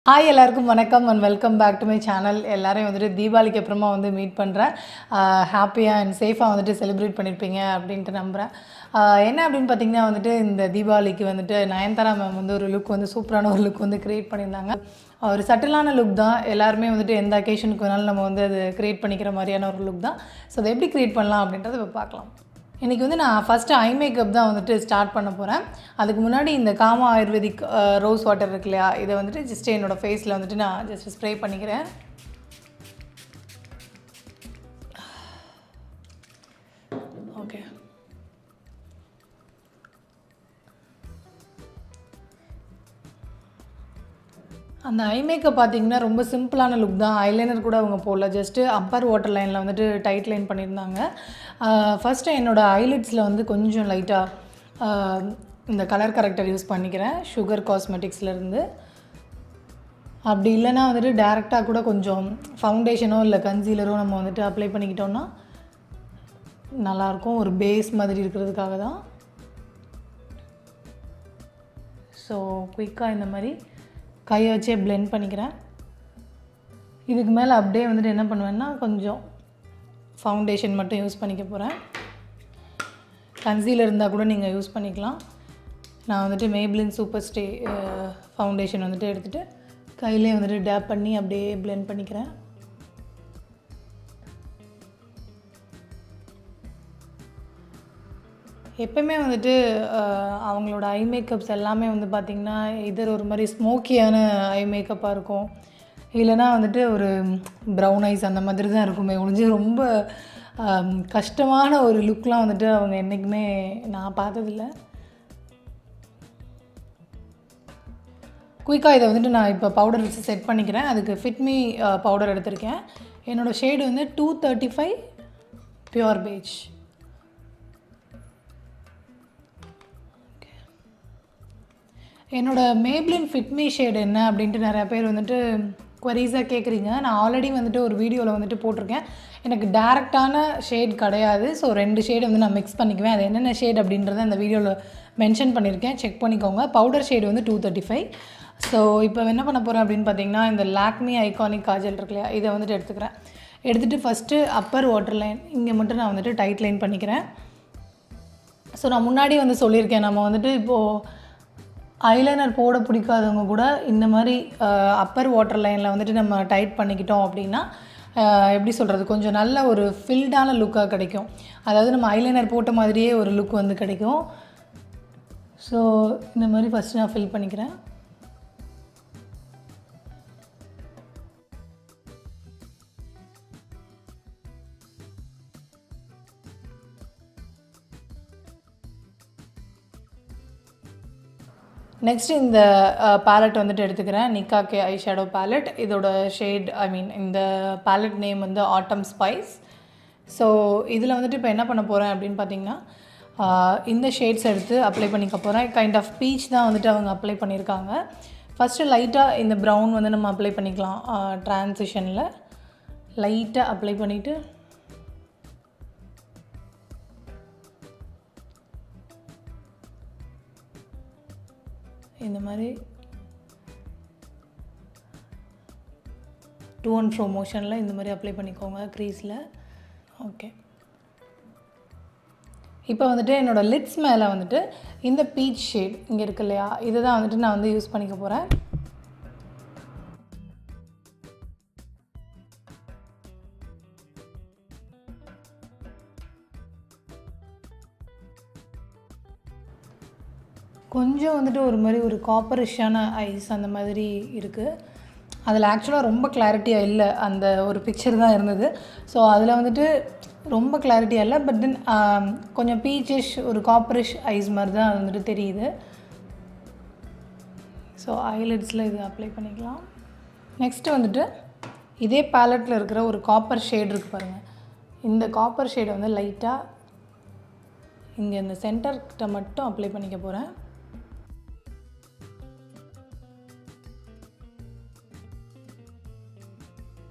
hi எல்லாருக்கும் வணக்கம் and welcome back to my channel எல்லாரையும் வந்துட்டு தீபாவளிக்கு அப்புறமா வந்து மீட் பண்ணுறேன் ஹாப்பியாக அண்ட் சேஃபாக வந்துட்டு செலிப்ரேட் பண்ணியிருப்பீங்க அப்படின்ட்டு நம்புகிறேன் ஆஹ் என்ன அப்படின்னு பார்த்தீங்கன்னா வந்துட்டு இந்த தீபாவளிக்கு வந்துட்டு நயன்தாரா மேம் வந்து ஒரு லுக் வந்து சூப்பரான ஒரு லுக் வந்து க்ரியேட் பண்ணியிருந்தாங்க ஒரு சட்டிலான லுக் தான் எல்லாருமே வந்துட்டு எந்த அக்கேஷனுக்கு வேணாலும் நம்ம வந்து அது க்ரியேட் பண்ணிக்கிற மாதிரியான ஒரு லுக் தான் ஸோ அதை எப்படி க்ரியேட் பண்ணலாம் அப்படின்றத இப்போ பார்க்கலாம் இன்றைக்கி வந்து நான் ஃபஸ்ட்டு ஐ மேக்கப் தான் வந்துட்டு ஸ்டார்ட் பண்ண போகிறேன் அதுக்கு முன்னாடி இந்த காமா ஆயுர்வேதிக் ரோஸ் வாட்டர் இருக்கு இல்லையா இதை வந்துட்டு ஜஸ்ட் என்னோடய ஃபேஸில் வந்துட்டு நான் ஜஸ்ட் ஸ்ப்ரே பண்ணிக்கிறேன் ஓகே அந்த ஐ மேக்கப் பார்த்தீங்கன்னா ரொம்ப சிம்பிளான லுக் தான் ஐலைனர் கூட அவங்க போடல ஜஸ்ட்டு அப்பர் வாட்டர் லைனில் வந்துட்டு டைட் லைன் பண்ணியிருந்தாங்க ஃபஸ்ட்டு என்னோடய ஐலிட்ஸில் வந்து கொஞ்சம் லைட்டாக இந்த கலர் கரெக்டர் யூஸ் பண்ணிக்கிறேன் சுகர் காஸ்மெட்டிக்ஸ்லேருந்து அப்படி இல்லைன்னா வந்துட்டு டேரெக்டாக கூட கொஞ்சம் ஃபவுண்டேஷனோ இல்லை கன்சீலரோ நம்ம வந்துட்டு அப்ளை பண்ணிக்கிட்டோம்னா நல்லாயிருக்கும் ஒரு பேஸ் மாதிரி இருக்கிறதுக்காக தான் ஸோ குயிக்காக இந்த மாதிரி கையை வச்சே blend பண்ணிக்கிறேன் இதுக்கு மேலே அப்படியே வந்துட்டு என்ன பண்ணுவேன்னா கொஞ்சம் ஃபவுண்டேஷன் மட்டும் யூஸ் பண்ணிக்க போகிறேன் கன்சீலர் இருந்தால் கூட நீங்கள் யூஸ் பண்ணிக்கலாம் நான் வந்துட்டு மேப்ளின் சூப்பர் ஸ்டே ஃபவுண்டேஷன் வந்துட்டு எடுத்துகிட்டு கையிலே வந்துட்டு டேப் பண்ணி அப்படியே blend பண்ணிக்கிறேன் எப்பவுமே வந்துட்டு அஹ், அவங்களோட ஐ மேக்கப்ஸ் எல்லாமே வந்து பார்த்திங்கன்னா இதர் ஒரு மாதிரி ஸ்மோக்கியான ஐ மேக்கப்பாக இருக்கும் இல்லைன்னா வந்துட்டு ஒரு ப்ரௌன் ஐஸ் அந்த மாதிரி தான் இருக்குமே ஒழிஞ்சு ரொம்ப அஹ், கஷ்டமான ஒரு லுக்லாம் வந்துட்டு அவங்க என்றைக்குமே நான் பார்த்ததில்ல குயிக்காக இதை வந்துட்டு நான் இப்போ பவுடர் வச்சு செட் பண்ணிக்கிறேன் அதுக்கு ஃபிட்மி பவுடர் எடுத்திருக்கேன் என்னோடய ஷேடு வந்து two thirty five pure beige என்னோட மேப்ளின் ஃபிட்மி ஷேட் என்ன அப்படின்ட்டு நிறையா பேர் வந்துட்டு குவரீஸாக கேட்குறீங்க நான் ஆல்ரெடி வந்துட்டு ஒரு வீடியோவில் வந்துட்டு போட்டிருக்கேன் எனக்கு டேரெக்டான ஷேட் கிடையாது ஸோ ரெண்டு ஷேடு வந்து நான் மிக்ஸ் பண்ணிக்குவேன் அது என்னென்ன ஷேட் அப்படின்றத அந்த வீடியோவில் மென்ஷன் பண்ணியிருக்கேன் செக் பண்ணிக்கோங்க பவுடர் ஷேடு வந்து டூ தேர்ட்டி ஃபைவ் ஸோ இப்போ என்ன பண்ண போகிறேன் அப்படின்னு பார்த்தீங்கன்னா இந்த லாக்மி ஐகானிக் காஜல் இருக்கு இல்லையா இதை வந்துட்டு எடுத்துக்கிறேன் எடுத்துகிட்டு ஃபஸ்ட்டு அப்பர் வாட்டர் லைன் இங்கே மட்டும் நான் வந்துட்டு டைட் லைன் பண்ணிக்கிறேன் ஸோ நான் முன்னாடி வந்து சொல்லியிருக்கேன் நம்ம வந்துட்டு இப்போது ஐலைனர் போட பிடிக்காதவங்க கூட இந்த மாதிரி அப்பர் வாட்டர் லைனில் வந்துட்டு நம்ம டைட் பண்ணிக்கிட்டோம் அப்படின்னா அஹ், எப்படி சொல்கிறது கொஞ்சம் நல்ல ஒரு ஃபில்டான லுக்காக கிடைக்கும் அதாவது நம்ம ஐலைனர் போட்ட மாதிரியே ஒரு லுக் வந்து கிடைக்கும் ஸோ இந்த மாதிரி ஃபஸ்ட்டு நான் ஃபில் பண்ணிக்கிறேன் நெக்ஸ்ட் இந்த பேலட் வந்துட்டு எடுத்துக்கிறேன் நிக்காக்கே ஐ ஷேடோ பேலட் இதோட ஷேட் ஐ மீன் இந்த பேலட் நேம் வந்து ஆட்டம் ஸ்பைஸ் ஸோ இதில் வந்துட்டு இப்போ என்ன பண்ண போகிறேன் அப்படின்னு பார்த்தீங்கன்னா ஆஹ், இந்த ஷேட்ஸ் எடுத்து அப்ளை பண்ணிக்க போகிறேன் கைண்ட் ஆஃப் பீச் தான் வந்துட்டு அவங்க அப்ளை பண்ணியிருக்காங்க ஃபஸ்ட்டு லைட்டாக இந்த ப்ரௌன் வந்து நம்ம அப்ளை பண்ணிக்கலாம் ட்ரான்சிஷனில் லைட்டாக அப்ளை பண்ணிவிட்டு இந்த மாதிரி டூ அண்ட் ஃப்ரோ மோஷனில் இந்த மாதிரி அப்ளை பண்ணிக்கோங்க க்ரீஸில் ஓகே இப்போ வந்துட்டு என்னோடய லிட்ஸ் மேலே வந்துட்டு இந்த பீச் ஷேட் இங்கே இருக்கு இல்லையா இதை தான் வந்துட்டு நான் வந்து யூஸ் பண்ணிக்க போகிறேன் கொஞ்சம் வந்துட்டு ஒரு மாதிரி ஒரு காப்பரிஷான ஐஸ் அந்த மாதிரி இருக்குது அதில் ஆக்சுவலாக ரொம்ப கிளாரிட்டியாக இல்லை அந்த ஒரு பிக்சர் தான் இருந்தது ஸோ அதில் வந்துட்டு ரொம்ப கிளாரிட்டியாக இல்லை பட் தென் கொஞ்சம் பீச்சிஷ் ஒரு காப்பரிஷ் ஐஸ் மாதிரி தான் அது வந்துட்டு தெரியுது ஸோ ஐலிட்ஸில் இது அப்ளை பண்ணிக்கலாம் நெக்ஸ்ட்டு வந்துட்டு இதே பேலட்டில் இருக்கிற ஒரு காப்பர் ஷேட் இருக்குது பாருங்கள் இந்த காப்பர் ஷேடை வந்து லைட்டாக இங்கே இந்த சென்டர்கிட்ட மட்டும் அப்ளை பண்ணிக்க போகிறேன்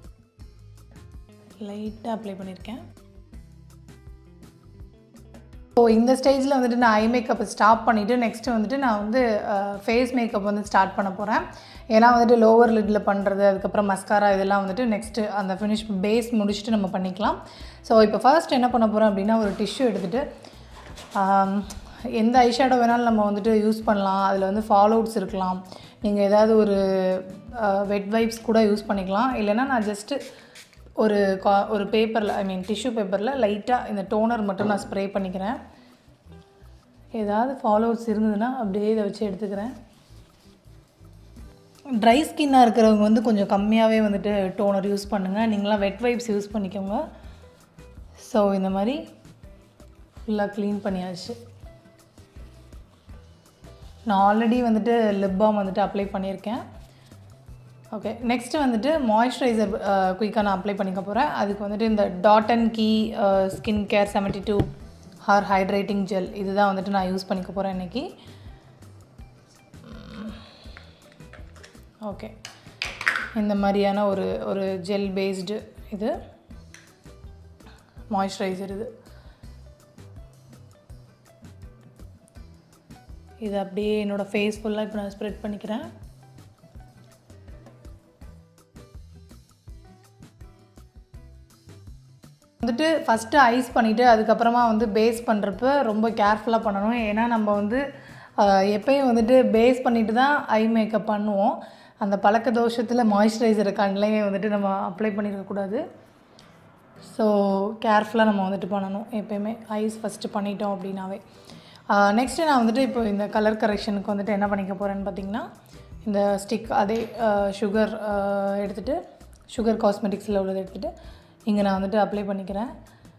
லைட்டாக அப்ளை பண்ணியிருக்கேன் ஸோ இந்த ஸ்டேஜில் வந்துட்டு நான் ஐ மேக்கப்பை ஸ்டாப் பண்ணிவிட்டு நெக்ஸ்ட்டு வந்துட்டு நான் வந்து ஃபேஸ் மேக்கப் வந்து ஸ்டார்ட் பண்ண போகிறேன் ஏன்னா வந்துட்டு லோவர் லிட்டில் பண்ணுறது அதுக்கப்புறம் மஸ்காரா இதெல்லாம் வந்துட்டு நெக்ஸ்ட்டு அந்த ஃபினிஷ் பேஸ் முடிச்சுட்டு நம்ம பண்ணிக்கலாம் ஸோ இப்போ ஃபர்ஸ்ட் என்ன பண்ண போகிறோம் அப்படின்னா ஒரு டிஷ்யூ எடுத்துகிட்டு ஆம், எந்த ஐஷேடோ வேணாலும் நம்ம வந்துட்டு யூஸ் பண்ணலாம் அதில் வந்து ஃபாலோவுட்ஸ் இருக்கலாம் நீங்கள் ஏதாவது ஒரு வெட் வைப்ஸ் கூட யூஸ் பண்ணிக்கலாம் இல்லைன்னா நான் ஜஸ்ட்டு ஒரு கா ஒரு பேப்பரில் ஐ மீன் டிஷ்யூ பேப்பரில் லைட்டாக இந்த டோனர் மட்டும் நான் ஸ்ப்ரே பண்ணிக்கிறேன் ஏதாவது ஃபாலோவர்ஸ் இருந்ததுன்னா அப்படியே இதை வச்சு எடுத்துக்கிறேன் ட்ரை ஸ்கின்னாக இருக்கிறவங்க வந்து கொஞ்சம் கம்மியாகவே வந்துட்டு டோனர் யூஸ் பண்ணுங்கள் நீங்களாம் வெட் வைப்ஸ் யூஸ் பண்ணிக்கோங்க ஸோ இந்த மாதிரி ஃபுல்லாக க்ளீன் பண்ணியாச்சு நான் ஆல்ரெடி வந்துட்டு லிப் பாம் வந்துட்டு அப்ளை பண்ணியிருக்கேன் ஓகே நெக்ஸ்ட்டு வந்துட்டு மாய்ஸ்சரைசர் குயிக்காக நான் அப்ளை பண்ணிக்க போகிறேன் அதுக்கு வந்துட்டு இந்த Dot and Key skin care seventy two hour hydrating gel இதுதான் வந்துட்டு நான் யூஸ் பண்ணிக்க போகிறேன் இன்றைக்கி ஓகே இந்த மாதிரியான ஒரு ஒரு ஜெல் பேஸ்டு இது மாய்ஸ்சரைசர் இது இது அப்படியே என்னோடய ஃபேஸ் ஃபுல்லாக இப்போ நான் ஸ்ப்ரெட் பண்ணிக்கிறேன் வந்துட்டு ஃபஸ்ட்டு ஐஸ் பண்ணிவிட்டு அதுக்கப்புறமா வந்து பேஸ் பண்ணுறப்ப ரொம்ப கேர்ஃபுல்லாக பண்ணணும் ஏன்னா நம்ம வந்து ஆஹ், எப்பயும் வந்துட்டு பேஸ் பண்ணிட்டு தான் ஐ மேக்கப் பண்ணுவோம் அந்த பழக்க தோஷத்தில் மாய்ஸ்சரைசரை கண்ணிலேயே வந்துட்டு நம்ம அப்ளை பண்ணியிருக்கக்கூடாது ஸோ கேர்ஃபுல்லாக நம்ம வந்துட்டு பண்ணணும் எப்பயுமே ஐஸ் ஃபஸ்ட்டு பண்ணிட்டோம் அப்படின்னாவே நெக்ஸ்ட்டு நான் வந்துட்டு இப்போ இந்த கலர் கரெக்ஷனுக்கு வந்துட்டு என்ன பண்ணிக்க போகிறேன்னு பார்த்தீங்கன்னா இந்த ஸ்டிக் அதே சுகர் எடுத்துகிட்டு சுகர் காஸ்மெட்டிக்ஸில் உள்ளதை எடுத்துகிட்டு இங்கே நான் வந்துட்டு அப்ளை பண்ணிக்கிறேன்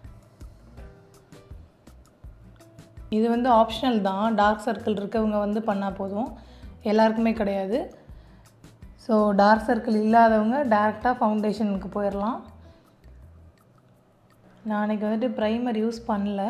இது வந்து ஆப்ஷனல் தான் டார்க் சர்க்கிள் இருக்கவங்க வந்து பண்ணால் போதும் எல்லாருக்குமே கிடையாது ஸோ டார்க் சர்க்கிள் இல்லாதவங்க டேரெக்டாக ஃபவுண்டேஷனுக்கு போயிடலாம் நான் அன்றைக்கி வந்துட்டு ப்ரைமர் யூஸ் பண்ணல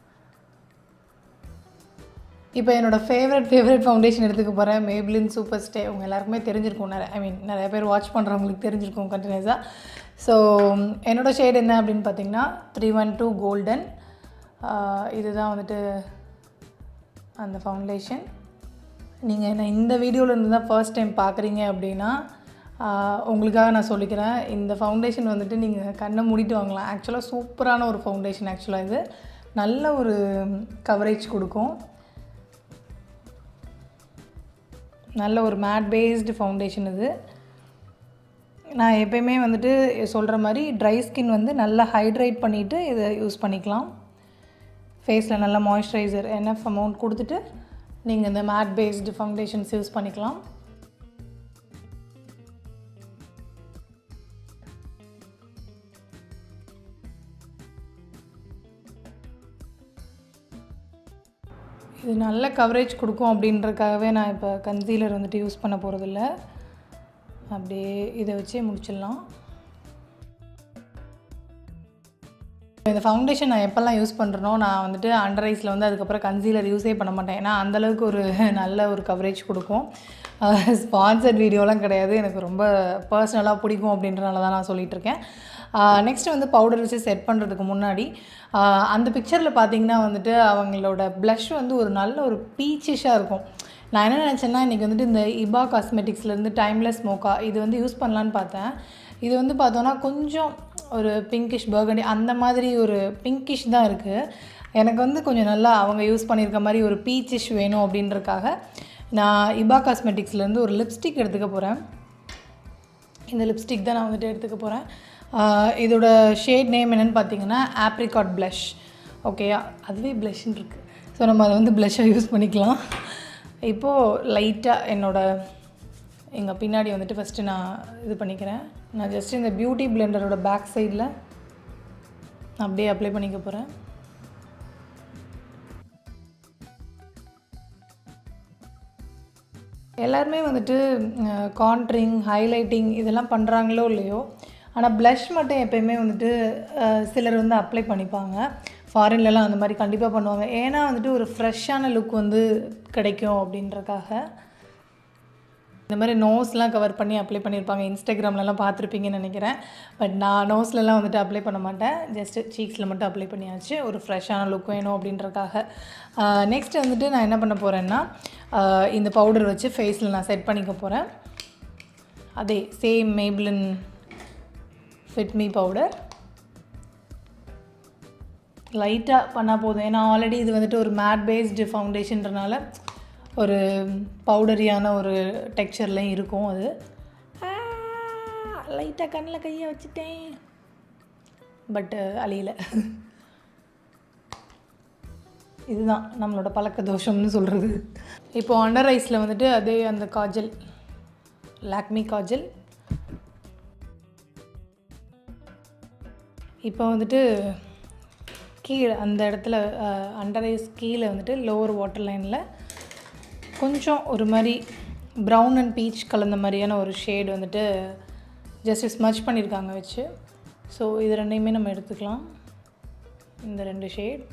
இப்போ என்னோடய ஃபேவரட் ஃபேவரட் ஃபவுண்டேஷன் எடுத்துக்க போகிறேன் மேப்ளின் சூப்பர் ஸ்டே உங்கள் எல்லாருக்குமே தெரிஞ்சிருக்கும் நிறைய ஐ மீன் நிறைய பேர் வாட்ச் பண்ணுறவங்களுக்கு தெரிஞ்சிருக்கும் கண்டினியூஸாக ஸோ என்னோடய ஷேட் என்ன அப்படின்னு பார்த்தீங்கன்னா த்ரீ ஒன் டூ கோல்டன் இதுதான் வந்துட்டு அந்த ஃபவுண்டேஷன் நீங்கள் என்ன இந்த வீடியோவில் இருந்து தான் ஃபர்ஸ்ட் டைம் பார்க்குறீங்க அப்படின்னா ஆஹ், உங்களுக்காக நான் சொல்லிக்கிறேன் இந்த ஃபவுண்டேஷன் வந்துட்டு நீங்கள் கண்ணை மூடிட்டு வாங்கலாம் ஆக்சுவலாக சூப்பரான ஒரு ஃபவுண்டேஷன் ஆக்சுவலாக இது நல்ல ஒரு கவரேஜ் கொடுக்கும் நல்ல ஒரு மேட் பேஸ்டு ஃபவுண்டேஷன் இது நான் எப்பயுமே வந்துட்டு சொல்கிற மாதிரி ட்ரை ஸ்கின் வந்து நல்லா ஹைட்ரேட் பண்ணிவிட்டு இதை யூஸ் பண்ணிக்கலாம் ஃபேஸில் நல்லா மாய்ஸ்சரைசர் என்எஃப் அமௌண்ட் கொடுத்துட்டு நீங்கள் இந்த மேட் பேஸ்டு ஃபவுண்டேஷன்ஸ் யூஸ் பண்ணிக்கலாம் இது நல்ல கவரேஜ் கொடுக்கும் அப்படின்றதுக்காகவே நான் இப்போ கன்சீலர் வந்துட்டு யூஸ் பண்ண போகிறதில்ல அப்படியே இதை வச்சே முடிச்சிடலாம் இந்த ஃபவுண்டேஷன் நான் எப்போல்லாம் யூஸ் பண்ணுறனோ நான் வந்துட்டு அண்டர் ஐஸில் வந்து அதுக்கப்புறம் கன்சீலர் யூஸே பண்ண மாட்டேன் ஏன்னா அந்தளவுக்கு ஒரு நல்ல ஒரு கவரேஜ் கொடுக்கும் ஸ்பான்சர்ட் வீடியோலாம் கிடையாது எனக்கு ரொம்ப பர்சனலாக பிடிக்கும் அப்படின்றனால தான் நான் சொல்லிகிட்டு இருக்கேன் நெக்ஸ்ட் வந்து பவுடர் வச்சு செட் பண்ணுறதுக்கு முன்னாடி ஆஹ் அந்த பிக்சரில் பார்த்தீங்கன்னா வந்துட்டு அவங்களோட ப்ளஷ் வந்து ஒரு நல்ல ஒரு பீச்சிஷாக இருக்கும் நான் என்ன நினச்சேன்னா இன்றைக்கி வந்துட்டு இந்த இபா காஸ்மெட்டிக்ஸ்லேருந்து டைம்லெஸ் மோக்கா இது வந்து யூஸ் பண்ணலான்னு பார்த்தேன் இது வந்து பார்த்தோன்னா கொஞ்சம் ஒரு பிங்கிஷ் பர்கண்டி அந்த மாதிரி ஒரு பிங்கிஷ் தான் இருக்குது எனக்கு வந்து கொஞ்சம் நல்லா அவங்க யூஸ் பண்ணியிருக்க மாதிரி ஒரு பீச்சிஷ் வேணும் அப்படின்றக்காக நான் இபா காஸ்மெட்டிக்ஸ்லேருந்து ஒரு லிப்ஸ்டிக் எடுத்துக்க போகிறேன் இந்த லிப்ஸ்டிக் தான் நான் வந்துட்டு எடுத்துக்க போகிறேன் இதோட ஷேட் நேம் என்னென்னு பார்த்தீங்கன்னா ஆப்ரிகாட் ப்ளஷ் ஓகேயா அதுவே ப்ளஷ்ன்னு இருக்குது ஸோ நம்ம அதை வந்து ப்ளஷ்ஷாக யூஸ் பண்ணிக்கலாம் இப்போது லைட்டாக என்னோட எங்கள் பின்னாடி வந்துட்டு ஃபஸ்ட்டு நான் இது பண்ணிக்கிறேன் நான் ஜஸ்ட் இந்த பியூட்டி பிளெண்டரோட பேக் சைடில் அப்படியே அப்ளை பண்ணிக்க போகிறேன் எல்லாருமே வந்துட்டு கான்ட்ரிங் ஹைலைட்டிங் இதெல்லாம் பண்ணுறாங்களோ இல்லையோ ஆனால் ப்ளஷ் மட்டும் எப்பயுமே வந்துட்டு அஹ், சிலர் வந்து அப்ளை பண்ணிப்பாங்க ஃபாரின்லலாம் அந்த மாதிரி கண்டிப்பாக பண்ணுவாங்க ஏன்னா வந்துட்டு ஒரு ஃப்ரெஷ்ஷான லுக் வந்து கிடைக்கும் அப்படின்றக்காக இந்த மாதிரி நோஸ்லாம் கவர் பண்ணி அப்ளை பண்ணியிருப்பாங்க இன்ஸ்டாகிராம்லலாம் பார்த்துருப்பீங்கன்னு நினைக்கிறேன் பட் நான் நோஸ்லலாம் வந்துட்டு அப்ளை பண்ண மாட்டேன் ஜஸ்ட்டு சீக்ஸில் மட்டும் அப்ளை பண்ணியாச்சு ஒரு ஃப்ரெஷ்ஷான லுக் வேணும் அப்படின்றக்காக நெக்ஸ்ட் வந்துட்டு நான் என்ன பண்ண போகிறேன்னா ஆஹ் இந்த பவுடர் வச்சு ஃபேஸில் நான் செட் பண்ணிக்க போகிறேன் அதே சேம் மேப்ளின் ஃபிட்மி பவுடர் லைட்டாக பண்ணால் போதும் ஏன்னா ஆல்ரெடி இது வந்துட்டு ஒரு மேட் பேஸ்டு ஃபவுண்டேஷன்றனால ஒரு பவுடரியான ஒரு டெக்ஸ்சர்லையும் இருக்கும் அது லைட்டாக கண்ணில் கையை வச்சுட்டேன் பட்டு அழியல இதுதான் நம்மளோட பழக்க தோஷம்னு சொல்கிறது இப்போ அண்டர் ஐஸில் வந்துட்டு அதே அந்த காஜல் லாக்மி காஜல் இப்போ வந்துட்டு கீழே அந்த இடத்துல அண்டர் ஐஸ் கீழே வந்துட்டு லோவர் வாட்டர் லைனில் கொஞ்சம் ஒரு மாதிரி ப்ரௌன் அண்ட் பீச் கலந்த மாதிரியான ஒரு ஷேட் வந்துட்டு ஜஸ்ட் ஸ்மச் பண்ணியிருக்காங்க வச்சு ஸோ இது ரெண்டையுமே நம்ம எடுத்துக்கலாம் இந்த ரெண்டு ஷேட்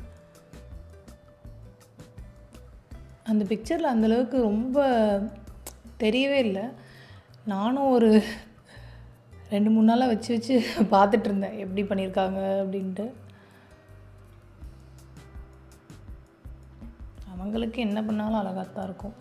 அந்த பிக்சரில் அந்தளவுக்கு ரொம்ப தெரியவே இல்லை நானும் ஒரு ரெண்டு மூணு நாளாக வச்சு வச்சு பார்த்துட்டு இருந்தேன் எப்படி பண்ணியிருக்காங்க அப்படின்ட்டு அவங்களுக்கு என்ன பண்ணாலும் அழகாக தான் இருக்கும்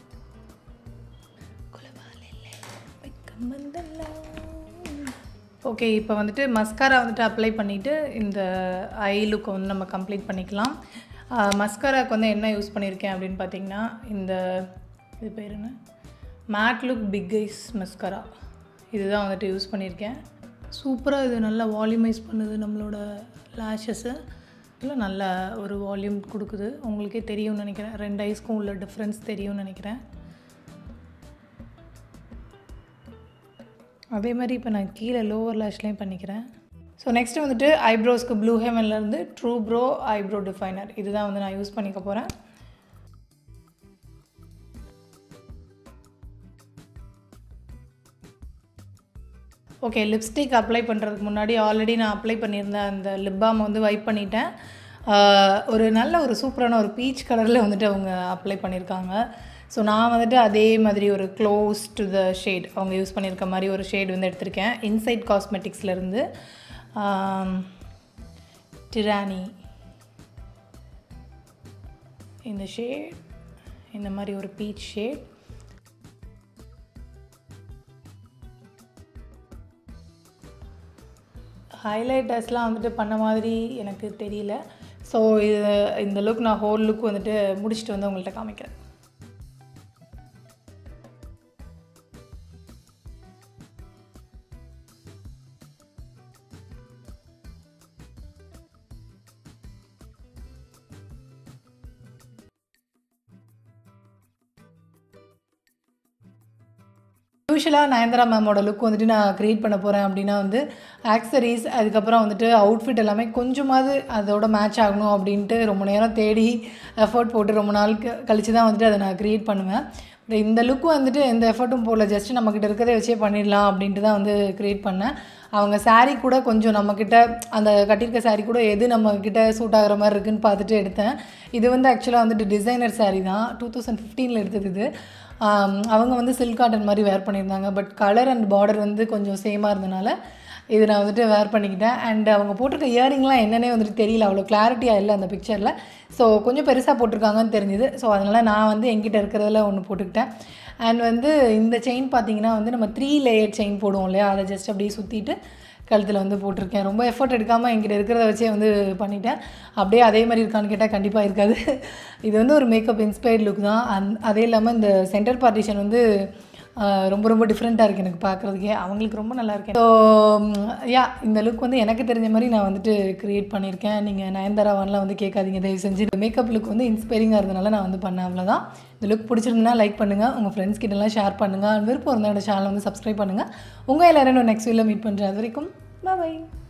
ஓகே இப்போ வந்துட்டு மஸ்காரா வந்துட்டு அப்ளை பண்ணிவிட்டு இந்த ஐ லுக்கை வந்து நம்ம கம்ப்ளீட் பண்ணிக்கலாம் மஸ்காராக்கு வந்து என்ன யூஸ் பண்ணியிருக்கேன் அப்படின்னு பார்த்தீங்கன்னா இந்த இது பேர் என்ன matte look big eyes mascara இதுதான் வந்துட்டு யூஸ் பண்ணியிருக்கேன் சூப்பராக இது நல்லா வால்யூமைஸ் பண்ணுது நம்மளோட லேஷஸை இல்லை நல்ல ஒரு வால்யூம் கொடுக்குது உங்களுக்கே தெரியும்னு நினைக்கிறேன் ரெண்டு ஐஸ்க்கும் உள்ள டிஃப்ரென்ஸ் தெரியும்னு நினைக்கிறேன் அதே மாதிரி இப்போ நான் கீழே லோவர் லேஷ்லேயும் பண்ணிக்கிறேன் ஸோ நெக்ஸ்ட்டு வந்துட்டு ஐப்ரோஸ்க்கு ப்ளூ ஹெவன்லேருந்து ட்ரூ ப்ரோ ஐப்ரோ டிஃபைனர் இதுதான் வந்து நான் யூஸ் பண்ணிக்க போகிறேன் ஓகே லிப்ஸ்டிக் அப்ளை பண்ணுறதுக்கு முன்னாடி ஆல்ரெடி நான் அப்ளை பண்ணியிருந்தேன் அந்த லிப் பாம் வந்து வைப் பண்ணிட்டேன் ஆஹ் ஒரு நல்ல ஒரு சூப்பரான ஒரு பீச் கலரில் வந்துட்டு அவங்க அப்ளை பண்ணியிருக்காங்க ஸோ நான் வந்துட்டு அதே மாதிரி ஒரு க்ளோஸ் டு த ஷேட் அவங்க யூஸ் பண்ணியிருக்க மாதிரி ஒரு ஷேட் வந்து எடுத்திருக்கேன் இன்சைட் காஸ்மெட்டிக்ஸ்லேருந்து டிரானி இந்த ஷேட் இந்த மாதிரி ஒரு பீச் ஷேட் ஹைலைட்டர்ஸ்லாம் வந்துட்டு பண்ண மாதிரி எனக்கு தெரியல ஸோ இது இந்த லுக் நான் ஹோல் லுக் வந்துட்டு முடிச்சுட்டு வந்து உங்கள்கிட்ட காமிக்கிறேன் யூஸ்வலாக நயன்தாரா மேமோட லுக் வந்துட்டு நான் க்ரியேட் பண்ண போகிறேன் அப்படின்னா வந்து ஆக்சரிஸ் அதுக்கப்புறம் வந்துட்டு அவுட்ஃபிட் எல்லாமே கொஞ்சமாவது அதோட மேட்ச் ஆகணும் அப்படின்ட்டு ரொம்ப நேரம் தேடி எஃபர்ட் போட்டு ரொம்ப நாள் க- கழிச்சு தான் வந்துட்டு அதை நான் க்ரியேட் பண்ணுவேன் பட் இந்த லுக் வந்துட்டு எந்த எஃபர்ட்டும் போடல ஜஸ்ட் நம்மக்கிட்ட இருக்கிறத வச்சே பண்ணிடலாம் அப்படின்ட்டு தான் வந்து க்ரியேட் பண்ணேன் அவங்க saree கூட கொஞ்சம் நம்மக்கிட்ட அந்த கட்டியிருக்க saree கூட எது நம்மக்கிட்ட சூட் ஆகுற மாதிரி இருக்குன்னு பார்த்துட்டு எடுத்தேன் இது வந்து ஆக்சுவலாக வந்துட்டு டிசைனர் saree தான் டூ தௌசண்ட் ஃபிஃப்டீனில் எடுத்தது இது ஆம், அவங்க வந்து சில்க் காட்டன் மாதிரி வேர் பண்ணியிருந்தாங்க பட் கலர் அண்ட் பார்டர் வந்து கொஞ்சம் சேமாக இருந்தனால இது நான் வந்துட்டு வேர் பண்ணிக்கிட்டேன் அண்ட் அவங்க போட்டிருக்க இயரிங்லாம் என்னன்னே வந்துட்டு தெரியல அவ்வளோ கிளாரிட்டியாக இல்லை அந்த பிக்சரில் ஸோ கொஞ்சம் பெருசாக போட்டிருக்காங்கன்னு தெரிஞ்சுது ஸோ அதனால் நான் வந்து என்கிட்ட இருக்கிறதுல ஒன்று போட்டுக்கிட்டேன் அண்ட் வந்து இந்த செயின் பார்த்தீங்கன்னா வந்து நம்ம த்ரீ லேயர் செயின் போடுவோம் இல்லையா அதை ஜஸ்ட் அப்படியே சுற்றிட்டு கழுத்தில் வந்து போட்டிருக்கேன் ரொம்ப எஃபர்ட் எடுக்காமல் என்கிட்ட இருக்கிறத வச்சே வந்து பண்ணிட்டேன் அப்படியே அதே மாதிரி இருக்கான்னு கேட்டால் கண்டிப்பாக இருக்காது இது வந்து ஒரு மேக்கப் இன்ஸ்பயர்ட் லுக் தான் அந் அதே இல்லாமல் இந்த சென்டர் பார்ட்டிஷன் வந்து ஆஹ், ரொம்ப ரொம்ப டிஃப்ரெண்ட்டாக இருக்குது எனக்கு பார்க்குறதுக்கே அவங்களுக்கு ரொம்ப நல்லா இருக்கு ஸோ யா இந்த லுக் வந்து எனக்கு தெரிஞ்ச மாதிரி நான் வந்துட்டு க்ரியேட் பண்ணியிருக்கேன் நீங்கள் நயன்தாராவான்லாம் வந்து கேட்காதீங்க தயவு செஞ்சு இந்த மேக்கப் லுக் வந்து இன்ஸ்பைரிங்காக இருந்தனால நான் வந்து பண்ணேன் அவ்வளோதான் இந்த லுக் பிடிச்சிருந்தா லைக் பண்ணுங்கள் உங்கள் ஃப்ரெண்ட்ஸ் கிட்டலாம் ஷேர் பண்ணுங்கள் விருப்பம் இருந்தால் என்னோட சேனலை வந்து சப்ஸ்கிரைப் பண்ணுங்கள் உங்கள் எல்லாரும் நெக்ஸ்ட் வீடியோவில் மீட் பண்ணுறேன் அது வரைக்கும் பாய்